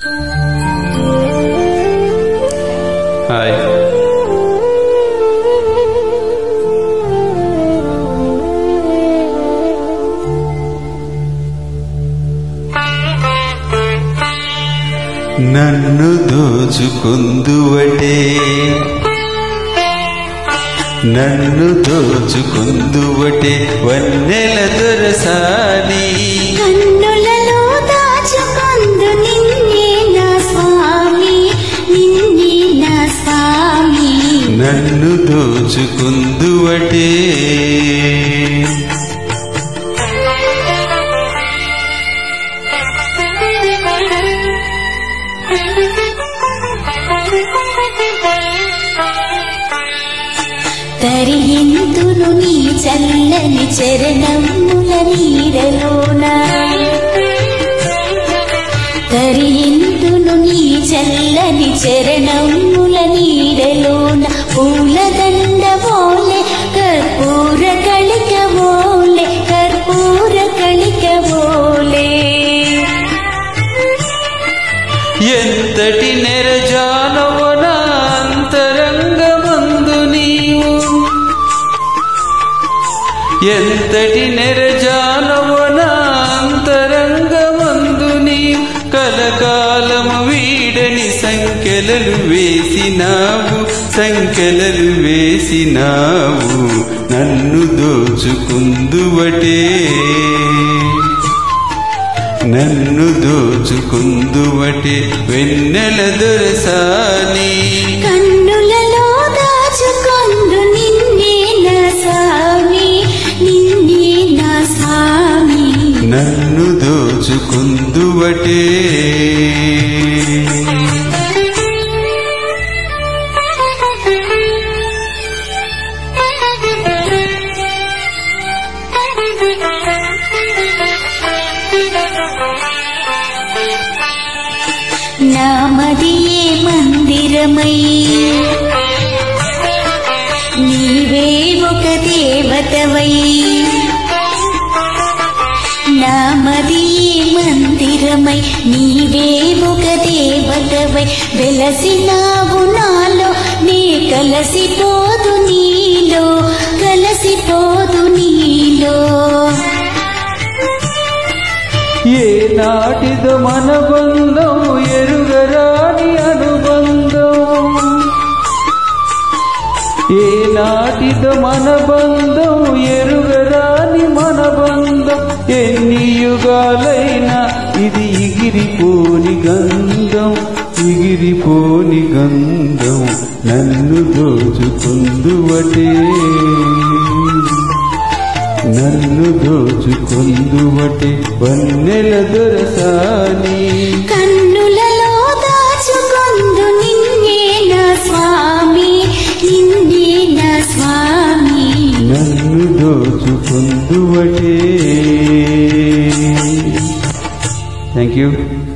hi నన్ను దోచుకుందువటే నన్ను దోచుకుందువటే వన్నెల దొరసాని కన్నులలో దాచుకొందు నిన్నే నా స్వామి నిన్నే నా స్వామి నన్ను దోచుకుందువటే తరియంతును నీ చల్లని చరణముల నీడలోన తరియంతును నీ చల్లని చరణముల నీడలోన పూలదండ ఓలే కర్పూర కళిక ఓలే కర్పూర కళిక ఓలే ఎంతటి నెరజానవో నా అంతరంగమందు నీవు ఎంతటి నెరజానవో నా అంతరంగమందు నీవు కలకాలము వీడని సంఖ్యలలు వేసినావు సంఖ్యలలు వేసినావు నన్ను దోచుకుందువటే నన్ను దోచుకుందువటే వెన్నెల దొరసాని కన్నులలో దాచుకొందు నిన్నే నా స్వామి నిన్నే నా స్వామి నన్ను దోచుకుందువటే నామదియే మందిరమై నీవే ఒక దేవతవై నామదియే మందిరమై నీవే ఒక దేవతవై వెలసినావు నాలో నే కలసిపోదు నీలో కలసిపోదు నీలో ఏ నాటిదో మన బంధం ఎరుగరాని అనుబంధం ఏ నాటిదో మన బంధం ఎరుగరాని మన బంధం ఎన్ని యుగాలైనా ఇది ఎగిరిపోని గంధం ఎగిరిపోని గంధం నన్ను దోచుకుందువటే నన్ను దోచుకుందువటే వన్నెల దొరసాని కన్నులలో దాచుకొందు నిన్నే నా స్వామి నిన్నే నా స్వామి నన్ను దోచుకుందువటే థ్యాంక్ యూ